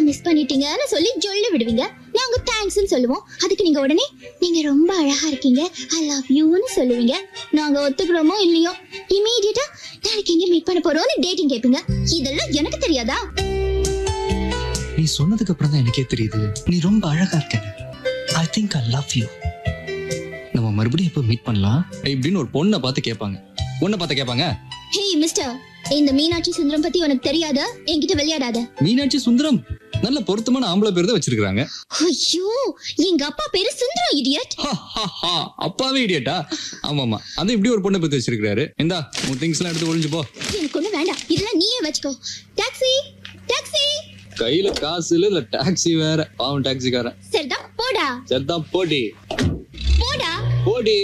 Miss பண்ணிட்டீங்கன்னு சொல்லி ஜொல்லி விடுவீங்க நாங்க தேங்க்ஸ்னு சொல்லுவோம் அதுக்கு நீங்க உடனே நீங்க ரொம்ப அழகா இருக்கீங்க ஐ லவ் யூன்னு சொல்லுவீங்க நாங்க ஒத்துக்கிறோமோ இல்லையோ இமீடியட்டா நாளைக்கு எங்க மீட் பண்ண போறோம்னு டேட்டிங் கேட்பீங்க இதெல்லாம் எனக்கு தெரியாதா நீ சொன்னதுக்கு அப்புறம் தான் எனக்கே தெரியுது நீ ரொம்ப அழகா இருக்க I think I love you நம்ம மறுபடியும் எப்போ மீட் பண்ணலாம் இப்படின்னு ஒரு பொண்ணை பார்த்து கேட்பாங்க பொண்ணை பார்த்து கேட்பாங்க ஹே மிஸ்டர் இந்த மீனாட்சி சுந்தரம் பத்தி உனக்கு தெரியாத என்கிட்ட விளையாடாத மீனாட்சி சுந்தரம் நல்ல பொருத்தமான ஆம்பளை பேர் தான் வச்சிருக்காங்க ஐயோ எங்க அப்பா பேரு சுந்தரம் இடியட் அப்பாவே இடியட்டா ஆமா ஆமா அது இப்படி ஒரு பொண்ணை பத்தி வச்சிருக்காரு இந்தா உன் திங்ஸ் எல்லாம் எடுத்து ஒளிஞ்சு போ எனக்கு ஒண்ணு வேண்டாம் இதெல்லாம் நீயே வச்சுக்கோ டாக்ஸி டாக்ஸி கையில காசு இல்ல இல்ல டாக்ஸி வேற பாவம் டாக்ஸிக்காரன் சரிதான் போடா செத்தான் போடி போடா போடி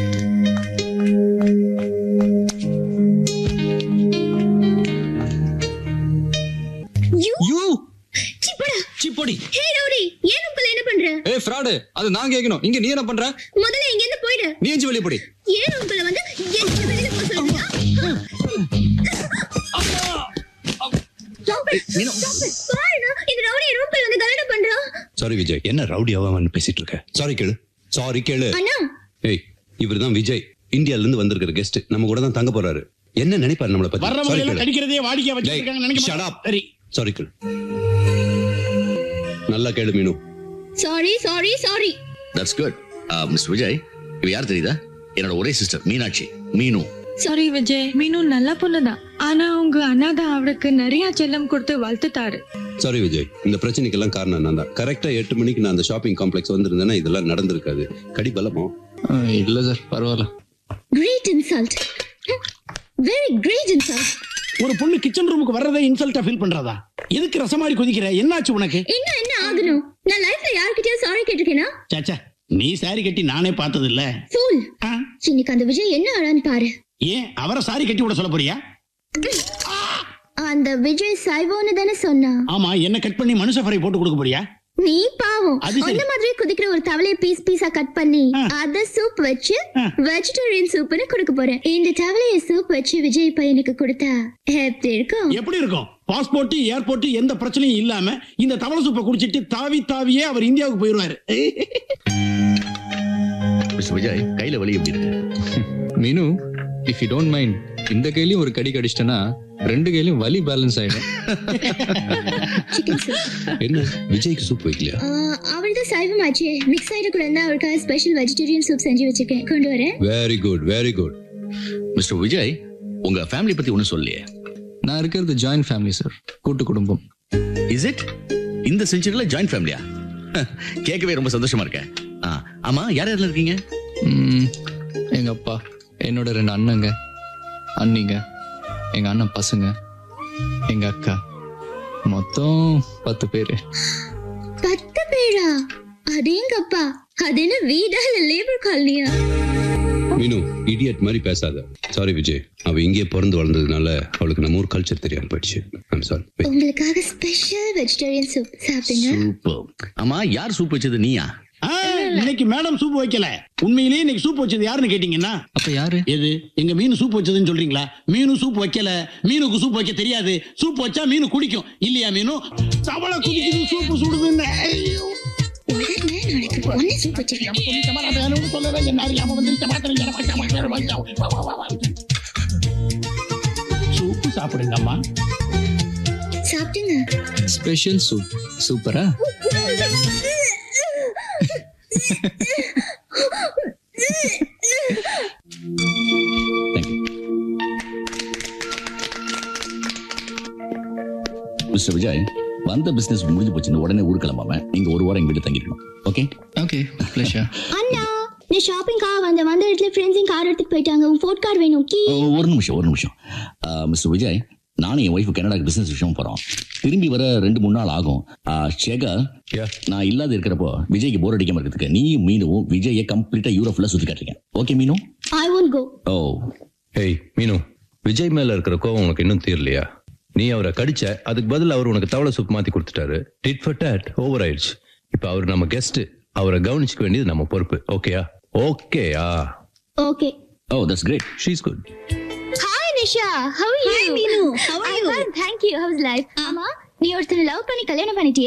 யூ யூ சி போடா சி போடி ஹே ரவுடி ஏன் உங்கள என்ன பண்ற ஏய் ஃப்ராடு அது நான் கேட்கணும் இங்க நீ என்ன பண்ற முதல்ல இங்க இருந்து போயிடு நீ எஞ்சி வெளிய போடி ஏன் உங்கள வந்து என்ன வெளியில போக சொல்றீங்க Stop it. Stop it. பாருடா, இந்த ரவுடி ரூம் வந்து கலட பண்றான் சாரி விஜய் என்ன ரவுடி அவன் பேசிட்டு இருக்க சாரி கேளு சாரி கேளு அண்ணா ஏய் இவர் தான் விஜய் இந்தியால இருந்து வந்திருக்கிற கெஸ்ட் நம்ம கூட தான் தங்க போறாரு என்ன நினைப்பாரு நம்மள பத்தி வர்றவங்க சாரி எல்லாம் கேளு கடிக்கிறதே வாடிக்கையா டேய், வச்சிருக்காங்க நினைக்க shut மாட்டேன். up. சரி சாரி கேளு நல்லா கேளு Meenu sorry sorry sorry that's good Miss Vijay இவ யார் தெரியுதா என்னோட ஒரே சிஸ்டர் மீனாட்சி மீனு சாரி விஜய் மீனு நல்ல பொண்ணுதான் ஆனா உங்க அண்ணா தான் அவளுக்கு நிறைய செல்லம் கொடுத்து வளர்த்துட்டாரு சாரி விஜய் இந்த பிரச்சனைக்கெல்லாம் காரணம் நான் தான் கரெக்டா எட்டு மணிக்கு நான் அந்த ஷாப்பிங் காம்ப்ளெக்ஸ் வந்திருந்தேன்னா இதெல்லாம் நடந்திருக்காது கடி பலமோ இல்ல சார் பரவாயில்ல great insult very great insult ஒரு பொண்ணு கிச்சன் ரூமுக்கு வர்றதே இன்சல்ட்டா ஃபீல் பண்றதா எதுக்கு ரசமாரி கொதிக்கிற என்னாச்சு உனக்கு இன்னும் என்ன ஆகணும் நான் லைஃப்ல யார்கிட்டயும் சாரி கேட்டிருக்கேனா சாச்சா நீ சாரி கட்டி நானே பார்த்தது இல்ல ஃபூல் ஆ, இன்னைக்கு அந்த விஜய் என்ன அழான்னு பாரு ஏன் அவரை சாரி கட்டி விட சொல்ல போறியா அந்த விஜய் சைவோன்னு தானே சொன்னா ஆமா என்ன கட் பண்ணி மனுஷ ஃப்ரை போட்டு கொடுக்க போறியா நீ பாவம் அது சரி. அந்த மாதிரி குதிக்கிற ஒரு தவளைய பீஸ் பீஸா கட் பண்ணி ஆ. அத சூப் வச்சு ஆ. வெஜிடேரியன் சூப்னு கொடுக்க போறேன் இந்த தவளைய சூப் வச்சு விஜய் பையனுக்கு கொடுத்தா எப்படி இருக்கும் எப்படி இருக்கும் பாஸ்போர்ட் ஏர்போர்ட் எந்த பிரச்சனையும் இல்லாம இந்த தவளை சூப்பை குடிச்சிட்டு தாவி தாவியே அவர் இந்தியாவுக்கு போயிருவாரு மிஸ் விஜய் கையில வலி எப்படி இருக்கு மீனு இஃப் யூ டோன்ட் மைண்ட் இந்த கையிலயும் ஒரு கடி கடிச்சிட்டனா ரெண்டு கையிலயும் வலி பேலன்ஸ் ஆயிடும் சிக்கன் சூப் என்ன விஜய்க்கு சூப் வைக்கலையா அவள் தான் சைவமாச்சே மிக்ஸ் ஆயிடக்கூடாதுன்னா அவளுக்காக ஸ்பெஷல் வெஜிடேரியன் சூப் செஞ்சு வச்சிருக்கேன் கொண்டு வரேன் very good very good Mister Vijay உங்க ஃபேமிலி பத்தி ஒன்னும் சொல்லலையே நான் இருக்கிறது ஜாயின்ட் ஃபேமிலி சார் கூட்டு குடும்பம் இஸ் இட் இந்த செஞ்சுரியில ஜாயின்ட் ஃபேமிலியா கேட்கவே ரொம்ப சந்தோஷமா இருக்கேன் ஆ, ஆமா யார் யாரெல்லாம் இருக்கீங்க ம், எங்க அப்பா என்னோட ரெண்டு அண்ணங்க அண்ணிங்க எங்க அண்ணன் பசங்க எங்க அக்கா மொத்தம் பத்து பேரு பத்து பேரா அடேங்கப்பா அது என்ன வீடா இல்ல லேபர் காலனியா மீனு இடியட் மாதிரி பேசாத சாரி விஜய் அவ இங்கேயே பிறந்து வளர்ந்ததுனால அவளுக்கு நம்ம ஊர் கல்ச்சர் தெரியாம போயிடுச்சு ஐம் சாரி உங்களுக்காக ஸ்பெஷல் வெஜிடேரியன் சூப் சாப்பிடுங்க சூப்பர் ஆமா யார் சூப் வச்சது நீயா ஆ, இன்னைக்கு மேடம் சூப் வைக்கல உண்மையிலேயே இன்னைக்கு சூப் வச்சது யாருன்னு கேட்டீங்கன்னா அப்ப யாரு எது எங்க மீன் சூப் வச்சதுன்னு சொல்றீங்களா மீனு சூப் வைக்கல மீனுக்கு சூப் வைக்க தெரியாது சூப் வச்சா மீன் குடிக்கும் இல்லையா மீனு தவளை குடிக்குது சூப்பு சுடுதுன்னு ஐயோ. உடனே நாளைக்கு ஒன்னு சூப் வச்சிருக்கேன் சூப்பு சாப்பிடுங்கம்மா சாப்பிட்டுங்க ஸ்பெஷல் சூப் சூப்பரா மிஸ்டர் விஜய் வந்த பிசினஸ் முடிஞ்சு போச்சுன்னு உடனே ஊர் கிளம்பாம நீங்க ஒரு வாரம் எங்க வீட்டுல தங்கிருக்கணும் ஓகே ஓகே ப்ளஷர் அண்ணா நீ ஷாப்பிங்காக வந்த வந்த இடத்துல ஃப்ரெண்ட்ஸையும் கார் எடுத்துட்டு போயிட்டாங்க உன் ஃபோர்ட் கார் வேணும் கீ ஒரு நிமிஷம் ஒரு நிமிஷம் மிஸ்டர் விஜய் நானும் என் ஒய்ஃபு கனடாக்கு பிசினஸ் விஷயம் போறோம் திரும்பி வர ரெண்டு மூணு நாள் ஆகும் ஆ, சேகர் Yeah. நான் இல்லாத இருக்கிறப்போ விஜய்க்கு போர் அடிக்காம இருக்கிறதுக்கு நீயும் மீனும் விஜயை கம்ப்ளீட்டா யூரோப் ஃபுல்லா சுத்தி காட்டுறீங்க ஓகே மீனு ஐ ஒன்ட் கோ ஓ ஏய் மீனு விஜய் மேல இருக்கிற கோவம் உனக்கு இன்னும் தீரலையா நீ அவரை கடிச்ச அதுக்கு பதில் அவர் உனக்கு தவளை சூப் மாத்தி கொடுத்துட்டாரு டிட் ஃபார் டேட் ஓவர் ஆயிடுச்சு இப்ப அவர் நம்ம கெஸ்ட் அவரை கவனிச்சுக்க வேண்டியது நம்ம பொறுப்பு ஓகேயா ஓகேயா okay oh that's great she's good hi Nisha how are you hi Meenu how are you thank you how is life ஆமா நீ ஒருத்தர் லவ் பண்ணி கல்யாணம் பண்ணிட்டியே